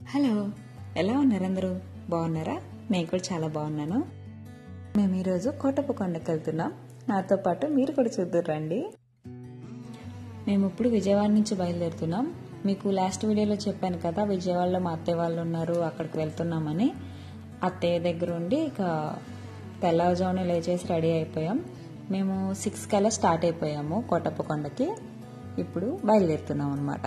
hello ఎలా ఉన్నారు అందరూ బాగున్నారా నేను కూడా చాలా బాగున్నాను మేము ఈరోజు కోటప్ప కొండకి వెళ్తున్నాం నాతో పాటు మీరు కూడా చూద్దరు రండి మేము ఇప్పుడు విజయవాడ నుంచి బయలుదేరుతున్నాం మీకు లాస్ట్ వీడియోలో చెప్పాను కదా విజయవాడలో మా అత్తయ్య వాళ్ళు ఉన్నారు అక్కడికి వెళ్తున్నామని అత్తయ్య దగ్గర ఉండి ఇక తెల్లవారుజామున లేచేసి రెడీ అయిపోయాం మేము సిక్స్ కల్లా స్టార్ట్ అయిపోయాము కోటప్ప కొండకి ఇప్పుడు బయలుదేరుతున్నాం అనమాట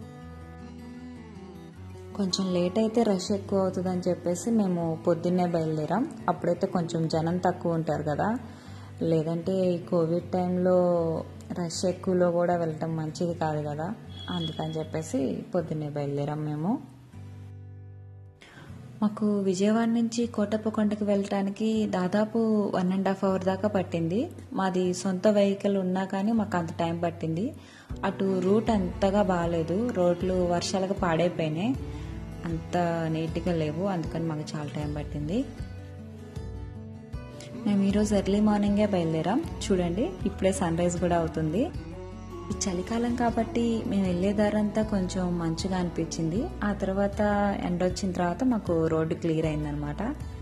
కొంచెం లేట్ అయితే రష్ ఎక్కువ అవుతుందని చెప్పేసి మేము పొద్దున్నే బయలుదేరాం అప్పుడైతే కొంచెం జనం తక్కువ ఉంటారు కదా లేదంటే ఈ కోవిడ్ టైంలో రష్ ఎక్కువలో కూడా వెళ్ళటం మంచిది కాదు కదా అందుకని చెప్పేసి పొద్దున్నే బయలుదేరాం మేము మాకు విజయవాడ నుంచి కోటప్ప కొండకి వెళ్ళటానికి దాదాపు వన్ అండ్ హాఫ్ అవర్ దాకా పట్టింది మాది సొంత వెహికల్ ఉన్నా కానీ మాకు అంత టైం పట్టింది అటు రూట్ అంతగా బాగాలేదు రోడ్లు వర్షాలకు పాడైపోయినాయి అంత నీట్గా లేవు అందుకని మాకు చాలా టైం పట్టింది మేము ఈరోజు ఎర్లీ మార్నింగే బయలుదేరాం చూడండి ఇప్పుడే సన్ రైజ్ కూడా అవుతుంది ఈ చలికాలం కాబట్టి మేము వెళ్ళే దారంతా కొంచెం మంచుగా అనిపించింది ఆ తర్వాత ఎండ వచ్చిన తర్వాత మాకు రోడ్డు క్లియర్ అయిందనమాట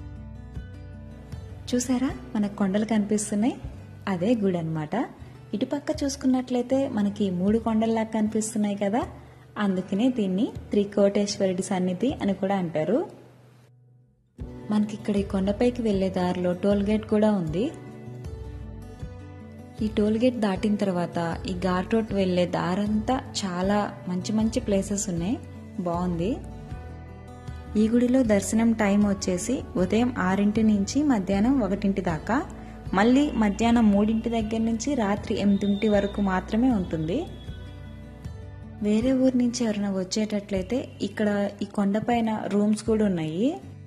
చూసారా మనకు కొండలు కనిపిస్తున్నాయి అదే గుడి అనమాట ఇటుపక్క చూసుకున్నట్లయితే మనకి మూడు కొండల్లా కనిపిస్తున్నాయి కదా అందుకనే దీన్ని త్రికోటేశ్వరుడి సన్నిధి అని కూడా అంటారు మనకి ఇక్కడ ఈ కొండపైకి వెళ్లే దారిలో టోల్ గేట్ కూడా ఉంది ఈ టోల్ గేట్ దాటిన తర్వాత ఈ ఘాట్ రోడ్ వెళ్లే దారంతా చాలా మంచి మంచి ప్లేసెస్ ఉన్నాయి బాగుంది ఈ గుడిలో దర్శనం టైం వచ్చేసి ఉదయం ఆరింటి నుంచి మధ్యాహ్నం ఒకటింటి దాకా మళ్ళీ మధ్యాహ్నం మూడింటి దగ్గర నుంచి రాత్రి ఎనిమిదింటి వరకు మాత్రమే ఉంటుంది వేరే ఊరి నుంచి ఎవరైనా వచ్చేటట్లయితే ఇక్కడ ఈ కొండపైన రూమ్స్ కూడా ఉన్నాయి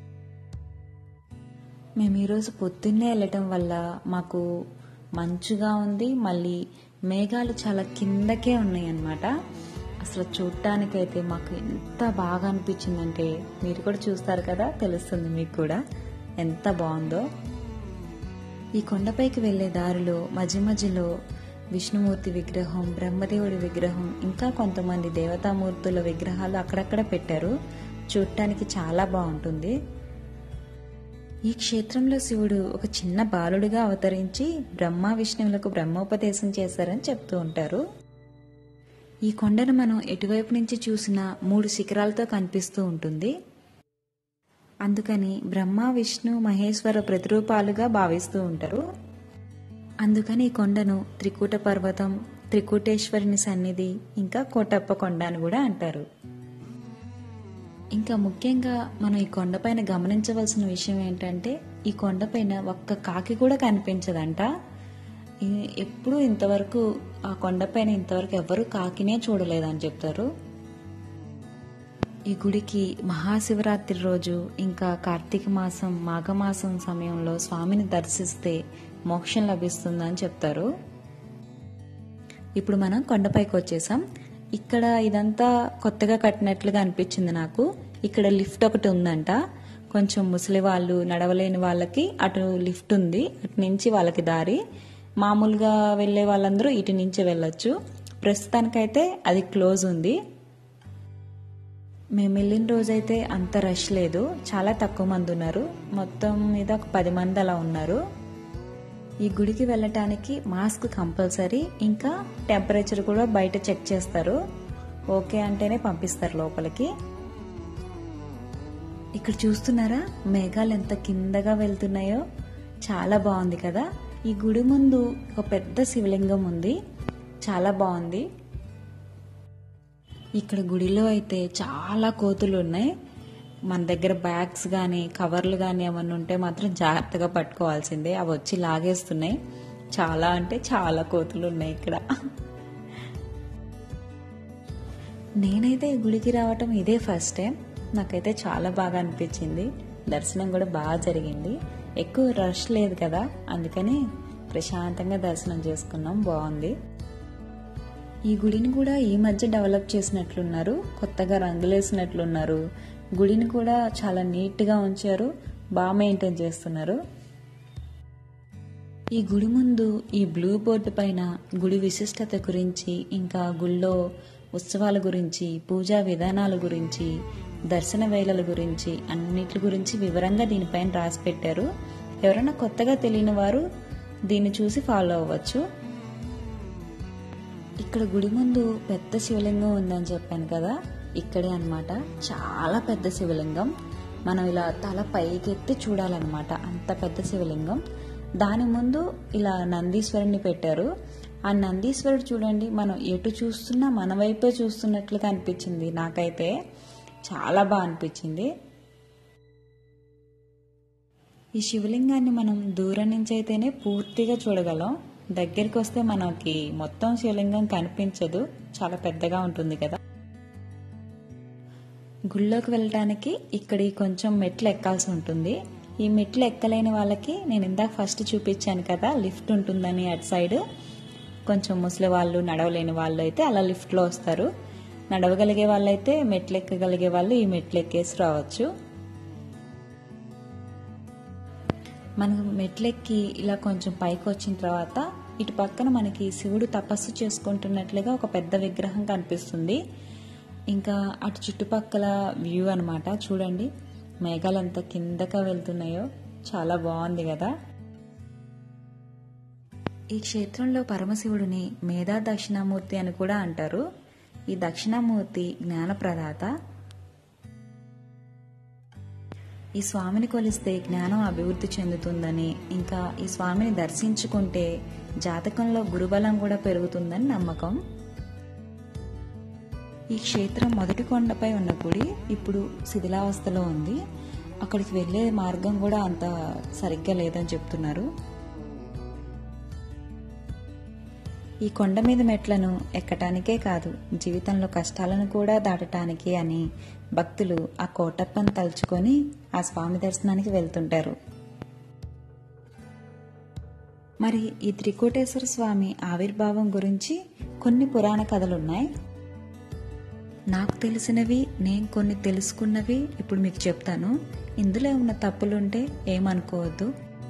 మేము ఈరోజు పొద్దున్నే వెళ్ళటం వల్ల మాకు మంచుగా ఉంది మళ్ళీ మేఘాలు చాలా కిందకే ఉన్నాయి అన్నమాట అసలు చూడటానికైతే మాకు ఎంత బాగా అనిపించిందంటే మీరు కూడా చూస్తారు కదా తెలుస్తుంది మీకు కూడా ఎంత బాగుందో ఈ కొండపైకి వెళ్లే దారిలో మధ్య మధ్యలో విష్ణుమూర్తి విగ్రహం బ్రహ్మదేవుడి విగ్రహం ఇంకా కొంతమంది దేవతామూర్తుల విగ్రహాలు అక్కడక్కడ పెట్టారు చూడటానికి చాలా బాగుంటుంది ఈ క్షేత్రంలో శివుడు ఒక చిన్న బాలుడిగా అవతరించి బ్రహ్మ విష్ణువులకు బ్రహ్మోపదేశం చేశారని చెప్తూ ఉంటారు ఈ కొండను మనం ఎటువైపు నుంచి చూసినా మూడు శిఖరాలతో కనిపిస్తూ ఉంటుంది అందుకని బ్రహ్మ విష్ణు మహేశ్వర ప్రతిరూపాలుగా భావిస్తూ ఉంటారు అందుకని ఈ కొండను త్రికూట పర్వతం త్రికూటేశ్వరుని సన్నిధి ఇంకా కోటప్ప కొండ అని కూడా అంటారు ఇంకా ముఖ్యంగా మనం ఈ కొండపైన గమనించవలసిన విషయం ఏంటంటే ఈ కొండపైన ఒక్క కాకి కూడా కనిపించదంట ఈ- ఎప్పుడూ ఇంతవరకు ఆ కొండపైన ఇంతవరకు ఎవరు కాకినే చూడలేదని చెప్తారు ఈ గుడికి మహాశివరాత్రి రోజు ఇంకా కార్తీక మాసం మాఘమాసం సమయంలో స్వామిని దర్శిస్తే మోక్షం లభిస్తుందని చెప్తారు ఇప్పుడు మనం కొండపైకి వచ్చేసాం ఇక్కడ ఇదంతా కొత్తగా కట్టినట్లుగా అనిపించింది నాకు ఇక్కడ లిఫ్ట్ ఒకటి ఉందంట కొంచెం ముసలి వాళ్ళు నడవలేని వాళ్ళకి అటు లిఫ్ట్ ఉంది అటు నుంచి వాళ్ళకి దారి మామూలుగా వెళ్ళే వాళ్ళందరూ ఇటు నుంచి వెళ్ళొచ్చు ప్రస్తుతానికైతే అది క్లోజ్ ఉంది మేము వెళ్ళిన రోజైతే అంత రష్ లేదు చాలా తక్కువ మంది ఉన్నారు మొత్తం మీద ఒక పది మంది అలా ఉన్నారు ఈ గుడికి వెళ్ళటానికి మాస్క్ కంపల్సరీ ఇంకా టెంపరేచర్ కూడా బయట చెక్ చేస్తారు ఓకే అంటేనే పంపిస్తారు లోపలికి ఇక్కడ చూస్తున్నారా మేఘాలు ఎంత కిందగా వెళ్తున్నాయో చాలా బాగుంది కదా ఈ గుడి ముందు ఒక పెద్ద శివలింగం ఉంది చాలా బాగుంది ఇక్కడ గుడిలో అయితే చాలా కోతులు ఉన్నాయి మన దగ్గర బ్యాగ్స్ కానీ కవర్లు కానీ ఏమన్నా ఉంటే మాత్రం జాగ్రత్తగా పట్టుకోవాల్సిందే అవి వచ్చి లాగేస్తున్నాయి చాలా అంటే చాలా కోతులు ఉన్నాయి ఇక్కడ నేనైతే ఈ గుడికి రావటం ఇదే ఫస్ట్ టైం నాకైతే చాలా బాగా అనిపించింది దర్శనం కూడా బాగా జరిగింది ఎక్కువ రష్ లేదు కదా అందుకని ప్రశాంతంగా దర్శనం చేసుకున్నాం బాగుంది ఈ గుడిని కూడా ఈ మధ్య డెవలప్ చేసినట్లున్నారు కొత్తగా రంగులేసినట్లున్నారు గుడిని కూడా చాలా నీట్గా ఉంచారు బాగా మెయింటైన్ చేస్తున్నారు ఈ గుడి ముందు ఈ బ్లూ బోర్డు పైన గుడి విశిష్టత గురించి ఇంకా గుళ్ళో ఉత్సవాల గురించి పూజా విధానాల గురించి దర్శన వేళల గురించి అన్నిటి గురించి వివరంగా దీనిపైన రాసి పెట్టారు ఎవరైనా కొత్తగా తెలియని వారు దీన్ని చూసి ఫాలో అవ్వచ్చు ఇక్కడ గుడి ముందు పెద్ద శివలింగం ఉందని చెప్పాను కదా ఇక్కడే అన్నమాట చాలా పెద్ద శివలింగం మనం ఇలా తల పైకెత్తి చూడాలన్నమాట అంత పెద్ద శివలింగం దాని ముందు ఇలా నందీశ్వరుని పెట్టారు ఆ నందీశ్వరుడు చూడండి మనం ఎటు చూస్తున్నా మన వైపే చూస్తున్నట్లుగా అనిపించింది నాకైతే చాలా బాగా అనిపించింది ఈ శివలింగాన్ని మనం దూరం నుంచి అయితేనే పూర్తిగా చూడగలం దగ్గరికి వస్తే మనకి మొత్తం శివలింగం కనిపించదు చాలా పెద్దగా ఉంటుంది కదా గుళ్ళోకి వెళ్ళడానికి ఇక్కడి కొంచెం మెట్లు ఎక్కాల్సి ఉంటుంది ఈ మెట్లు ఎక్కలేని వాళ్ళకి నేను ఇందాక ఫస్ట్ చూపించాను కదా లిఫ్ట్ ఉంటుందని అటు సైడ్ కొంచెం ముసలి వాళ్ళు నడవలేని వాళ్ళు అయితే అలా లిఫ్ట్లో వస్తారు నడవగలిగే వాళ్ళైతే మెట్లు ఎక్కగలిగే వాళ్ళు ఈ మెట్లు ఎక్కేసి రావచ్చు మనం మెట్లెక్కి ఇలా కొంచెం పైకి వచ్చిన తర్వాత ఇటు పక్కన మనకి శివుడు తపస్సు చేసుకుంటున్నట్లుగా ఒక పెద్ద విగ్రహం కనిపిస్తుంది ఇంకా అటు చుట్టుపక్కల వ్యూ అనమాట చూడండి మేఘాలు ఎంత కిందగా వెళ్తున్నాయో చాలా బాగుంది కదా ఈ క్షేత్రంలో పరమశివుడిని మేధా దక్షిణామూర్తి అని కూడా అంటారు ఈ దక్షిణామూర్తి జ్ఞానప్రదాత ఈ స్వామిని కొలిస్తే జ్ఞానం అభివృద్ధి చెందుతుందని ఇంకా ఈ స్వామిని దర్శించుకుంటే జాతకంలో గురుబలం కూడా పెరుగుతుందని నమ్మకం ఈ క్షేత్రం మొదటి కొండపై ఉన్న గుడి ఇప్పుడు శిథిలావస్థలో ఉంది అక్కడికి వెళ్ళే మార్గం కూడా అంత సరిగ్గా లేదని చెప్తున్నారు ఈ కొండ మీద మెట్లను ఎక్కటానికే కాదు జీవితంలో కష్టాలను కూడా దాటటానికి అని భక్తులు ఆ కోటప్పని తలుచుకొని ఆ స్వామి దర్శనానికి వెళ్తుంటారు మరి ఈ త్రికోటేశ్వర స్వామి ఆవిర్భావం గురించి కొన్ని పురాణ కథలున్నాయి నాకు తెలిసినవి నేను కొన్ని తెలుసుకున్నవి ఇప్పుడు మీకు చెప్తాను ఇందులో ఏమన్నా తప్పులుంటే ఏమనుకోవద్దు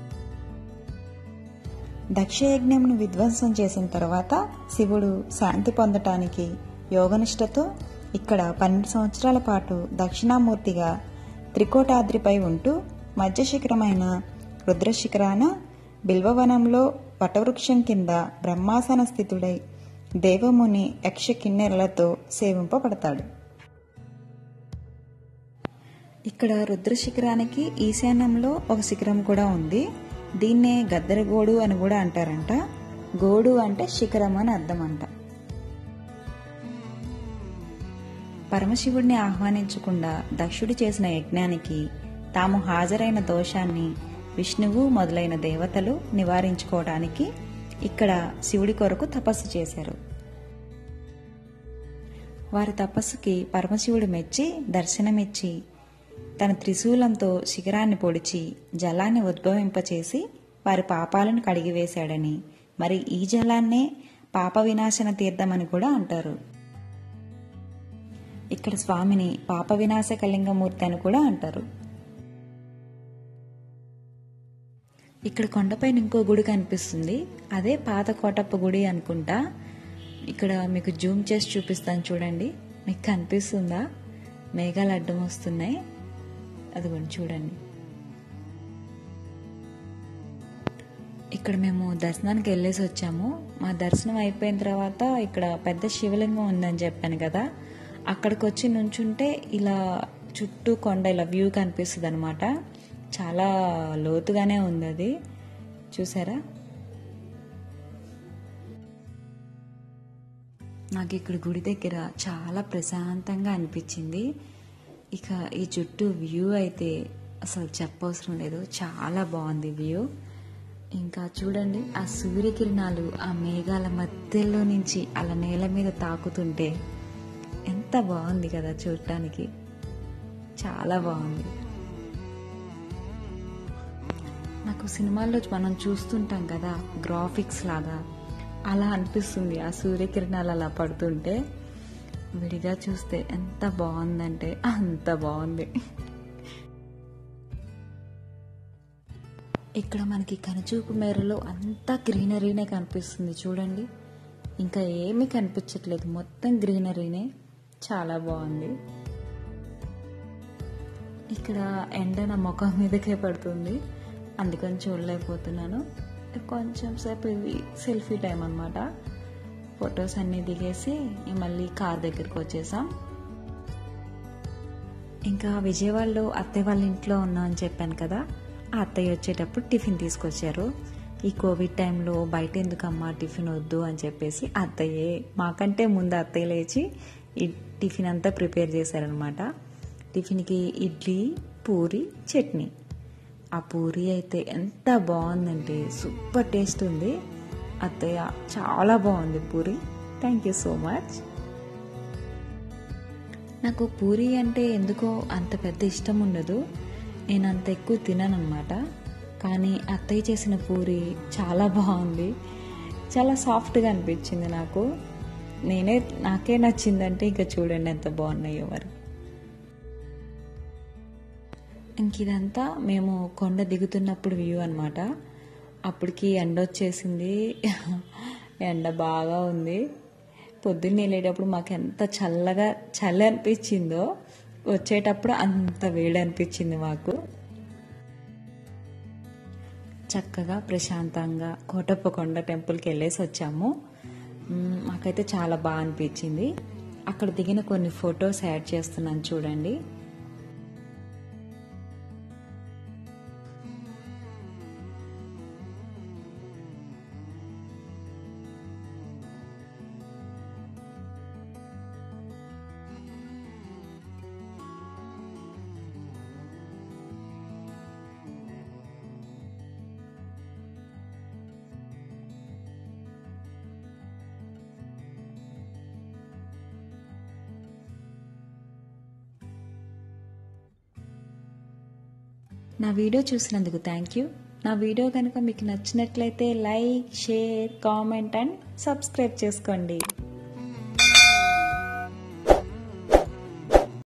దక్షయజ్ఞంను విధ్వంసం చేసిన తర్వాత శివుడు శాంతి పొందటానికి యోగనిష్టతో ఇక్కడ పన్నెండు సంవత్సరాల పాటు దక్షిణామూర్తిగా త్రికోటాద్రిపై ఉంటూ మధ్య శిఖరమైన రుద్రశిఖరాన బిల్వవనంలో వటవృక్షం కింద బ్రహ్మాసన స్థితుడై దేవముని యక్ష కిన్నెరలతో సేవింపబడతాడు ఇక్కడ రుద్రశిఖరానికి ఈశాన్యంలో ఒక శిఖరం కూడా ఉంది దీన్నే గద్దరగోడు అని కూడా అంటారంట గోడు అంటే శిఖరం అని అర్థం అంట పరమశివుడిని ఆహ్వానించకుండా దక్షుడు చేసిన యజ్ఞానికి తాము హాజరైన దోషాన్ని విష్ణువు మొదలైన దేవతలు నివారించుకోవడానికి ఇక్కడ శివుడి కొరకు తపస్సు చేశారు వారి తపస్సుకి పరమశివుడు మెచ్చి దర్శనమిచ్చి తన త్రిశూలంతో శిఖరాన్ని పొడిచి జలాన్ని ఉద్భవింపచేసి వారి పాపాలను కడిగివేశాడని మరి ఈ జలాన్నే పాప వినాశన తీర్థమని కూడా అంటారు ఇక్కడ స్వామిని పాప వినాశ కళింగమూర్తి అని కూడా అంటారు ఇక్కడ కొండపైన ఇంకో గుడి కనిపిస్తుంది అదే పాత కోటప్ప గుడి అనుకుంటా ఇక్కడ మీకు జూమ్ చేసి చూపిస్తాను చూడండి మీకు కనిపిస్తుందా మేఘాలు అడ్డం వస్తున్నాయి అదిగోండి చూడండి ఇక్కడ మేము దర్శనానికి వెళ్ళేసి వచ్చాము మా దర్శనం అయిపోయిన తర్వాత ఇక్కడ పెద్ద శివలింగం ఉందని చెప్పాను కదా అక్కడికి వచ్చి నుంచుంటే ఇలా చుట్టూ కొండ ఇలా వ్యూ కనిపిస్తుంది అనమాట చాలా లోతుగానే ఉంది అది చూసారా నాకు ఇక్కడ గుడి దగ్గర చాలా ప్రశాంతంగా అనిపించింది ఇక ఈ చుట్టూ వ్యూ అయితే అసలు చెప్పవసరం లేదు చాలా బాగుంది వ్యూ ఇంకా చూడండి ఆ సూర్యకిరణాలు ఆ మేఘాల మధ్యలో నుంచి అలా నేల మీద తాకుతుంటే ఎంత బాగుంది కదా చూడటానికి చాలా బాగుంది నాకు సినిమాల్లో మనం చూస్తుంటాం కదా గ్రాఫిక్స్ లాగా అలా అనిపిస్తుంది ఆ సూర్యకిరణాలు అలా పడుతుంటే విడిగా చూస్తే ఎంత బాగుందంటే అంత బాగుంది ఇక్కడ మనకి కనుచూపు మేరలో అంతా గ్రీనరీనే కనిపిస్తుంది చూడండి ఇంకా ఏమీ కనిపించట్లేదు మొత్తం గ్రీనరీనే చాలా బాగుంది ఇక్కడ ఎండ నా ముఖం మీదకే పడుతుంది అందుకని చూడలేకపోతున్నాను కొంచెం సేపు ఇది సెల్ఫీ టైం అనమాట ఫొటోస్ అన్నీ దిగేసి మళ్ళీ కార్ దగ్గరికి వచ్చేసాం ఇంకా విజయవాడలో అత్తయ్య వాళ్ళ ఇంట్లో ఉన్నాం అని చెప్పాను కదా ఆ అత్తయ్య వచ్చేటప్పుడు టిఫిన్ తీసుకొచ్చారు ఈ కోవిడ్ టైంలో బయట ఎందుకమ్మా టిఫిన్ వద్దు అని చెప్పేసి అత్తయ్యే మాకంటే ముందు అత్తయ్య లేచి ఈ టిఫిన్ అంతా ప్రిపేర్ చేశారనమాట టిఫిన్కి ఇడ్లీ పూరి చట్నీ ఆ పూరి అయితే ఎంత బాగుందంటే సూపర్ టేస్ట్ ఉంది అత్తయ్య చాలా బాగుంది puri thank you so much నాకు పూరి అంటే ఎందుకో అంత పెద్ద ఇష్టం ఉండదు నేను అంత ఎక్కువ తినను అనమాట కానీ అత్తయ్య చేసిన పూరి చాలా బాగుంది చాలా సాఫ్ట్గా అనిపించింది నాకు నేనే నాకే నచ్చిందంటే ఇంకా చూడండి ఎంత బాగున్నాయో మరి ఇంక ఇదంతా మేము కొండ దిగుతున్నప్పుడు వ్యూ అనమాట అప్పటికి ఎండ వచ్చేసింది ఎండ బాగా ఉంది పొద్దున్న వెళ్ళేటప్పుడు మాకు ఎంత చల్లగా చలి అనిపించిందో వచ్చేటప్పుడు అంత వేడి అనిపించింది మాకు చక్కగా ప్రశాంతంగా కోటప్పకొండ టెంపుల్కి వెళ్ళేసి వచ్చాము మ్, మాకైతే చాలా బాగా అనిపించింది అక్కడ దిగిన కొన్ని ఫొటోస్ యాడ్ చేస్తున్నాను చూడండి నా వీడియో చూసినందుకు థ్యాంక్ యూ నా వీడియో కనుక మీకు నచ్చినట్లయితే like share comment and subscribe చేసుకోండి